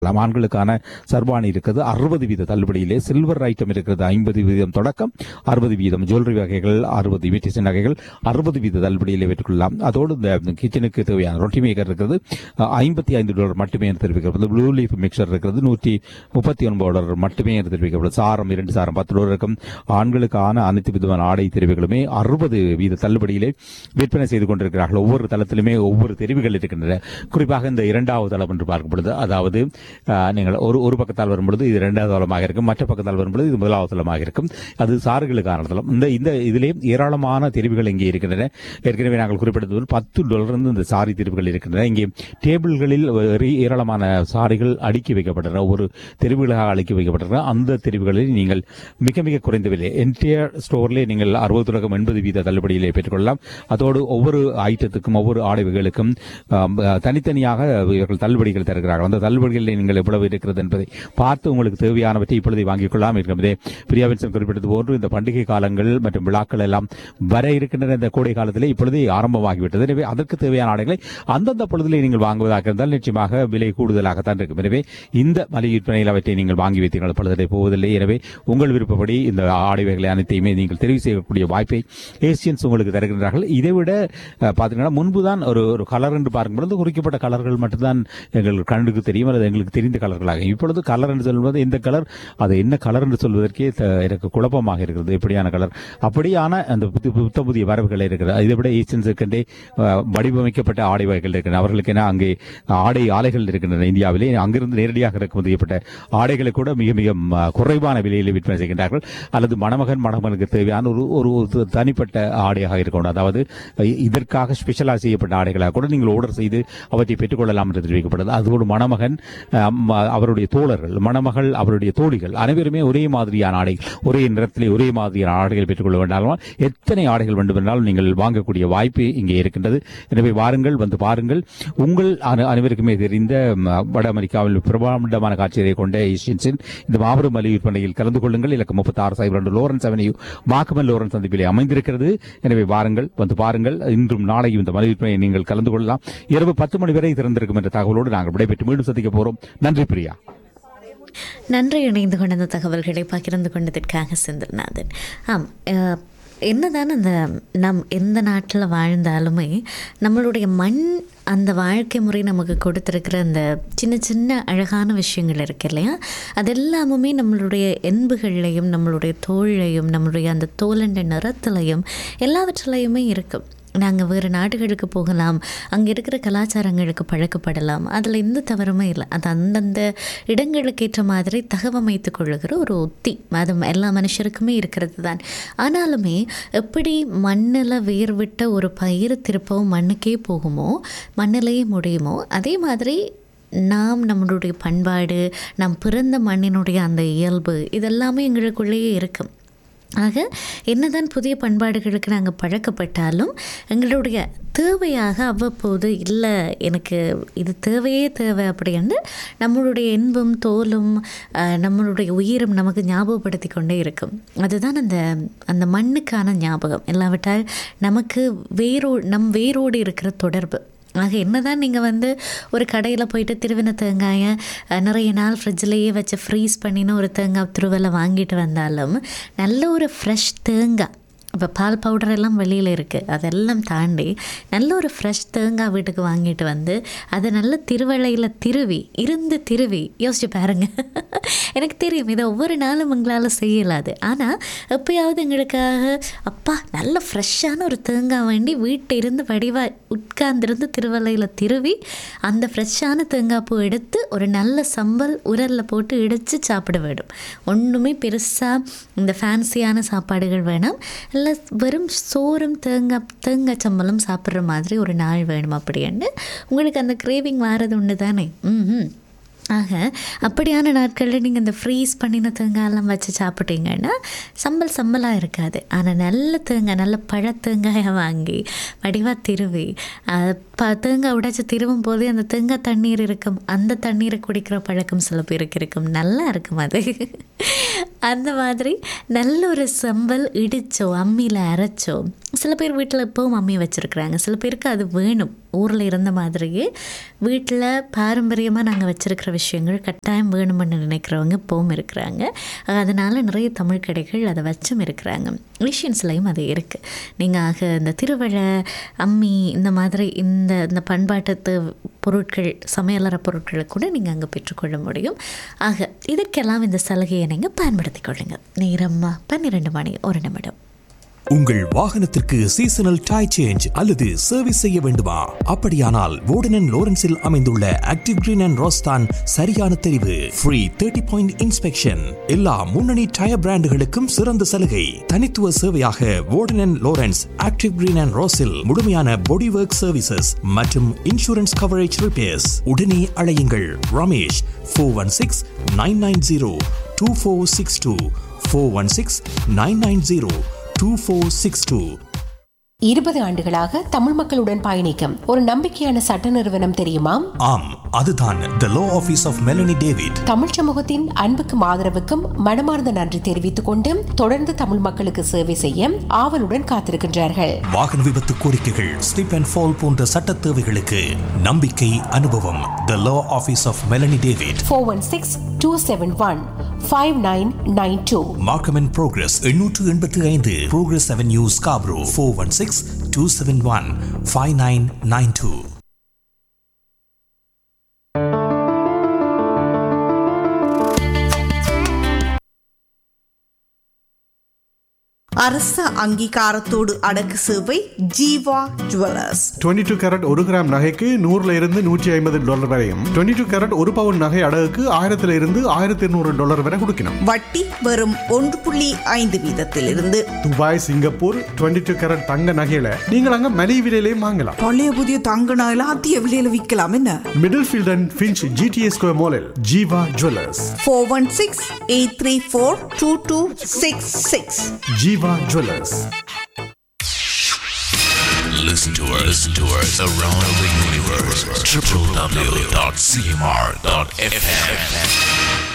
பெற்றுக்கொள்ளலாம் ஆண்களுக்கான சர்வாணி இருக்கிறது அறுபது வீத தள்ளுபடியிலே சில்வர் ஐட்டம் இருக்கிறது ஐம்பது வீதம் தொடக்கம் அறுபது வீதம் ஜுவல்லரி வகைகள் அறுபது இமிட்டேஷன் நகைகள் அறுபது வீத தள்ளுபடியிலே பெற்றுக்கொள்ளலாம் அதோடு இந்த கிச்சனுக்கு தேவையான ரொட்டி மேக்கர் இருக்கிறது ஐம்பத்தி ஐந்து டாலர் மட்டுமே என்று தெரிவிக்கப்படுது ப்ளூ லீஃப் மிக்சர் இருக்கிறது நூற்றி முப்பத்தி ஒன்பது டாலர் மட்டுமே என்று தெரிவிக்கப்படுது சாரம் இரண்டு சாரம் பத்து டாலர் இருக்கும் ஆண்களுக்கான அனைத்து விதமான ஆடை தெரிவுகளுமே அறுபது வீத தள்ளுபடியிலே விற்பனை செய்து கொண்டிருக்கிறார்கள் ஒவ்வொரு தளத்திலுமே ஒவ்வொரு தெரிவுகள் இருக்கின்றன குறிப்பாக இந்த இரண்டாவது தளம் என்று பார்க்கும் பொழுது அதாவது அஹ், நீங்கள் ஒரு ஒரு பக்கத்தால் வரும்பொழுது இது இரண்டாவது தளமாக இருக்கும் மற்ற பக்கத்தால் வரும்பொழுது இது முதலாவது தளமாக இருக்கும் அது சார்களுக்கான தளம் இந்த இந்த இதிலே ஏராளமான தெரிவுகள் இங்கே இருக்கின்றன ஏற்கனவே நாங்கள் குறிப்பிட்டது போல் பத்து டாலர் இருந்து இந்த சாரி தெரிவுகள் இருக்கின்றன இங்கே டேபிள்களில் ஒரு ஏராளமான சாரிகள் அடுக்கி வைக்கப்பட்டன ஒரு தெரிவுகளாக அடுக்கி வைக்கப்பட்டன அந்த தெரிவுகளில் நீங்கள் மிக மிக குறைந்த விலை என்டையர் ஸ்டோர்லேயே நீங்கள் அறுபது தொடக்கம் எண்பது வீத தள்ளுபடியிலே பெற்றுக்கொள்ளலாம் அதோடு ஒவ்வொரு ஐட்டத்துக்கும் ஒவ்வொரு ஆடைகளுக்கும் ஆம், தனித்தனியாக இவர்கள் தள்ளுபடிகள் தருகிறார்கள் அந்த தள்ளுபடிகளில் நீங்கள் எவ்வளவு இருக்கிறது என்பதை பார்த்து உங்களுக்கு தேவையானவற்றை இப்பொழுதே வாங்கிக் கொள்ளலாம் இருக்கிறதே பிரியாவின்சன் குறிப்பிட்டது போன்று இந்த பண்டிகை காலங்கள் மற்றும் விழாக்கள் எல்லாம் வர இருக்கின்றன இந்த கோடை காலத்திலே இப்பொழுதே ஆரம்பமாகிவிட்டது எனவே அதற்கு தேவையான ஆடைகளை அந்தந்த பொழுதிலே நீங்கள் வாங்குவதாக இருந்தால் நிச்சயமாக விலை கூடுதலாகத்தான் இருக்கும் எனவே இந்த மளிகை விற்பனையில் அவற்றை நீங்கள் வாங்கி வைத்தீர்கள் பொழுதிலே போவதில்லை எனவே உங்கள் விருப்பப்படி இந்த ஆடை வகைகளை அனைத்தையுமே நீங்கள் தெரிவு செய்யக்கூடிய வாய்ப்பை ஏசியன்ஸ் உங்களுக்கு தருகின்றார்கள் இதை விட அஹ், பார்த்தீங்கன்னா முன்புதான் ஒரு ஒரு கலர் என்று பார்க்கும்பொழுது குறிக்கப்பட்ட கலர்கள் மட்டும்தான் எங்கள் கண்ணுக்கு தெரியும் அல்லது எங்களுக்கு தெரிந்த கலர்களாக இப்பொழுது கலர் என்று சொல்வது எந்த கலர் அது என்ன கலர் என்று சொல்வதற்கே த- எனக்கு குழப்பமாக இருக்கிறது எப்படியான கலர் அப்படியான அந்த புத்த புத்த புதிய வரவுகள் இருக்கிறது இதை விட ஏசியன்ஸுக்கென்றே அஹ், வடிவமைக்கப்பட்ட ஆடை வகைகள் இருக்கின்றன அவர்களுக்கு என அங்கே ஆடை ஆலைகள் இருக்கின்றன இந்தியாவிலே அங்கிருந்து நேரடியாக இறக்குமதி செய்யப்பட்ட ஆடைகளை கூட மிக மிக ம, குறைவான விலையில் விற்பனை செய்கின்றார்கள் அல்லது மணமகன் மணமகனுக்கு தேவையான ஒரு ஒரு ஒரு தனிப்பட்ட ஆடையாக இருக்கணும் அதாவது அஹ், இதற்காக ஸ்பெஷலாக செய்யப்பட்ட ஆடைகளாக கூட நீங்கள் ஆர்டர் செய்து அவற்றை பெற்றுக்கொள்ளலாம் என்று தெரிவிக்கப்படுது அதோடு மணமகன் அஹ், ம- அவருடைய தோழர்கள் மணமகள் அவருடைய தோழிகள் அனைவருமே ஒரே மாதிரியான ஆடைகள் ஒரே நிறத்திலே ஒரே மாதிரியான ஆடைகள் பெற்றுக்கொள்ள வேண்டாலும் எத்தனை ஆடைகள் வேண்டுமென்றாலும் நீங்கள் வாங்கக்கூடிய வாய்ப்பு இங்கே இருக்கின்றது எனவே வாருங்கள் வந்து பாருங்கள் உங்கள் அனை- அனைவருக்குமே தெரிந்த ம, வட அமெரிக்காவில் பிரபலமான காட்சியை கொண்ட ஏஷியன்ஸின் இந்த மாபெரும் மலிவு விற்பனையில் கலந்து கொள்ளுங்கள் இலக்கம் முப்பத்தி ஆறு சைபர் ரெண்டு லோரன்ஸ் அவென்யூ மாக்கமன் லோரன்ஸ் சந்திப்பிலே அமைந்திருக்கிறது எனவே வாருங்கள் வந்து பாருங்கள் இன்றும் நாளையும் இந்த மலிவு விற்பனையை நீங்கள் கலந்து கொள்ளலாம் இரவு பத்து மணி வரை திறந்திருக்கும் என்ற தகவலோடு நாங்கள் விடைபெற்று மீண்டும் சந்திக்க போறோம் நன்றி பிரியா நன்றி இணைந்து கொண்ட அந்த தகவல்களை பகிர்ந்து கொண்டதற்காக செந்தில்நாதன் ஆம் அஹ், என்னதான் அந்த நம் எந்த நாட்டில் வாழ்ந்தாலுமே நம்மளுடைய மண் அந்த வாழ்க்கை முறை நமக்கு கொடுத்துருக்கிற அந்த சின்ன சின்ன அழகான விஷயங்கள் இருக்கு இல்லையா அதெல்லாமுமே நம்மளுடைய என்புகள்லையும் நம்மளுடைய தோல்லையும் நம்மளுடைய அந்த தோலண்ட நிறத்துலையும் எல்லாவற்றிலையுமே இருக்கும் நாங்கள் வேறு நாடுகளுக்கு போகலாம் அங்கே இருக்கிற கலாச்சாரங்களுக்கு பழக்கப்படலாம் அதில் எந்த தவறுமே இல்லை அது அந்தந்த இடங்களுக்கு ஏற்ற மாதிரி தகவமைத்து கொள்ளுகிற ஒரு உத்தி அது எல்லா மனுஷருக்குமே இருக்கிறது தான் ஆனாலுமே எப்படி மண்ணில் வேர் விட்ட ஒரு பயிர் திருப்பவும் மண்ணுக்கே போகுமோ மண்ணிலேயே முடியுமோ அதே மாதிரி நாம் நம்மளுடைய பண்பாடு நாம் பிறந்த மண்ணினுடைய அந்த இயல்பு இதெல்லாமே எங்களுக்குள்ளேயே இருக்கும் ஆக என்னதான் புதிய பண்பாடுகளுக்கு நாங்கள் பழக்கப்பட்டாலும் எங்களுடைய தேவையாக அவ்வப்போது இல்லை எனக்கு இது தேவையே தேவை அப்படின்னு நம்மளுடைய இன்பம் தோலும் அஹ், நம்மளுடைய உயிரும் நமக்கு ஞாபகப்படுத்தி கொண்டே இருக்கும் அதுதான் அந்த அந்த மண்ணுக்கான ஞாபகம் இல்லாவிட்டால் நமக்கு வேரோ நம் வேரோடு இருக்கிற தொடர்பு ஆக என்னதான் நீங்கள் வந்து ஒரு கடையில் போயிட்டு திருவின தேங்காயை அஹ், நிறைய நாள் ஃப்ரிட்ஜ்லேயே வச்சு ஃப்ரீஸ் பண்ணின ஒரு தேங்காய் துருவலை வாங்கிட்டு வந்தாலும் நல்ல ஒரு ஃப்ரெஷ் தேங்காய் இப்போ பால் பவுடர் எல்லாம் வெளியில் இருக்குது அதெல்லாம் தாண்டி நல்ல ஒரு ஃப்ரெஷ் தேங்காய் வீட்டுக்கு வாங்கிட்டு வந்து அதை நல்ல திருவளையில் திருவி இருந்து திருவி யோசிச்சு பாருங்க எனக்கு தெரியும் இதை ஒவ்வொரு நாளும் எங்களால் செய்யலாது ஆனால் எப்பயாவது எங்களுக்காக அப்பா நல்ல ஃப்ரெஷ்ஷான ஒரு தேங்காய் வேண்டி வீட்டை இருந்து வடிவாக உட்கார்ந்திருந்து திருவள்ளையில் திருவி அந்த ஃப்ரெஷ்ஷான தேங்காய் பூ எடுத்து ஒரு நல்ல சம்பல் உரலில் போட்டு இடித்து சாப்பிட வேண்டும் ஒன்றுமே பெருசாக இந்த ஃபேன்சியான சாப்பாடுகள் வேணாம் இல்லை வெறும் சோறும் தேங்காய் தேங்காய் சம்பளம் சாப்பிட்ற மாதிரி ஒரு நாள் வேணும் அப்படின்னு உங்களுக்கு அந்த கிரேவிங் வாரது உண்டு தானே ம் ஆக அப்படியான நாட்களில் நீங்கள் இந்த ஃப்ரீஸ் பண்ணின தேங்காயெல்லாம் வச்சு சாப்பிட்டீங்கன்னா சம்பல் சம்பலாக இருக்காது ஆனால் நல்ல தேங்காய் நல்ல பழ தேங்காயை வாங்கி வடிவாக திருவி அஹ், ப தேங்காய் உடைச்சி திருவும் போதே அந்த தேங்காய் தண்ணீர் இருக்கும் அந்த தண்ணீரை குடிக்கிற பழக்கம் சில பேருக்கு இருக்கும் நல்லா இருக்கும் அது அந்த மாதிரி நல்ல ஒரு சம்பல் இடிச்சோ அம்மியில் அரைச்சோ சில பேர் வீட்டில் இப்போவும் அம்மி வச்சுருக்குறாங்க சில பேருக்கு அது வேணும் ஊரில் இருந்த மாதிரியே வீட்டில் பாரம்பரியமாக நாங்கள் வச்சுருக்கிற விஷயங்கள் கட்டாயம் வேணும்னு நினைக்கிறவங்க இப்போவும் இருக்கிறாங்க அதனால் நிறைய தமிழ் கடைகள் அதை வச்சும் இருக்கிறாங்க ஏஷியன்ஸ்லையும் அது இருக்குது நீங்கள் ஆக இந்த திருவிழா அம்மி இந்த மாதிரி இந்த இந்த பண்பாட்டு பொருட்கள் சமையலற பொருட்களை கூட நீங்கள் அங்கே பெற்றுக்கொள்ள முடியும் ஆக இதற்கெல்லாம் இந்த சலுகையை நீங்கள் பயன்படுத்திக் கொள்ளுங்க நேரம்மா பன்னிரெண்டு மணி ஒரு நிமிடம் உங்கள் வாகனத்திற்கு சீசனல் டை சேஞ்ச் அல்லது சர்வீஸ் செய்ய வேண்டுமா அப்படியானால் வோர்டன் லோரன்ஸில் அமைந்துள்ள ஆக்டிவ் கிரீன் அண்ட் ரோஸ்தான் சரியான தெரிவு ஃப்ரீ தேர்ட்டி பாயிண்ட் இன்ஸ்பெக்ஷன் எல்லா முன்னணி டயர் பிராண்டுகளுக்கும் சிறந்த சலுகை தனித்துவ சேவையாக Warden Lawrence Active Green and ரோஸில் முழுமையான பாடி ஒர்க் சர்வீசஸ் மற்றும் இன்சூரன்ஸ் கவரேஜ் ரிப்பேர்ஸ் உடனே அழையுங்கள் Ramesh four one six nine nine zero two four six two four one six nine nine zero two four six two இருபது ஆண்டுகளாக தமிழ் மக்களுடன் பயணிக்கும் ஒரு நம்பிக்கையான சட்ட நிறுவனம் தெரியுமா ஆம் அதுதான் the law office of Melanie David Tamil சமூகத்தின் அன்புக்கும் ஆதரவுக்கும் மனமார்ந்த நன்றி தெரிவித்துக் கொண்டு தொடர்ந்து தமிழ் மக்களுக்கு சேவை செய்ய ஆவலுடன் காத்திருக்கின்றார்கள் வாகன விபத்து கோரிக்கைகள் ஸ்லிப் அண்ட் ஃபால் போன்ற சட்ட தேவைகளுக்கு நம்பிக்கை அனுபவம் the law office of Melanie David four one six two seven one five nine nine two Markham and Progress எண்ணூற்று எண்பத்தி ஐந்து Progress avenue Scarborough four one six two seven one five nine nine two அரச அங்கீகாரத்தோடு அடக்கு சேவை Jeeva jewellers 22 two carat ஒரு gram நகைக்கு நூறுல இருந்து நூற்றி ஐம்பது டாலர் வரையும் 22 டூ கேரட் ஒரு பவுன் நகை அடகுக்கு ஆயிரத்துல இருந்து ஆயிரத்தி இருநூறு டாலர் வரை கொடுக்கணும் வட்டி வெறும் ஒன்று புள்ளி ஐந்து வீதத்திலிருந்து துபாய் சிங்கப்பூர் 22 டூ கேரட் தங்க நகையில நீங்கள் அங்க மலிவு விலையிலையும் வாங்கலாம் பழைய புதிய தங்க நகையில அதிக விலையில விற்கலாம் என்ன Middlefield and Finch GTS square மாலில் Jeeva jewellers four one six eight three four two two six six Jeeva jewellers Listen to us, listen to us around the universe. www.cmr.fm.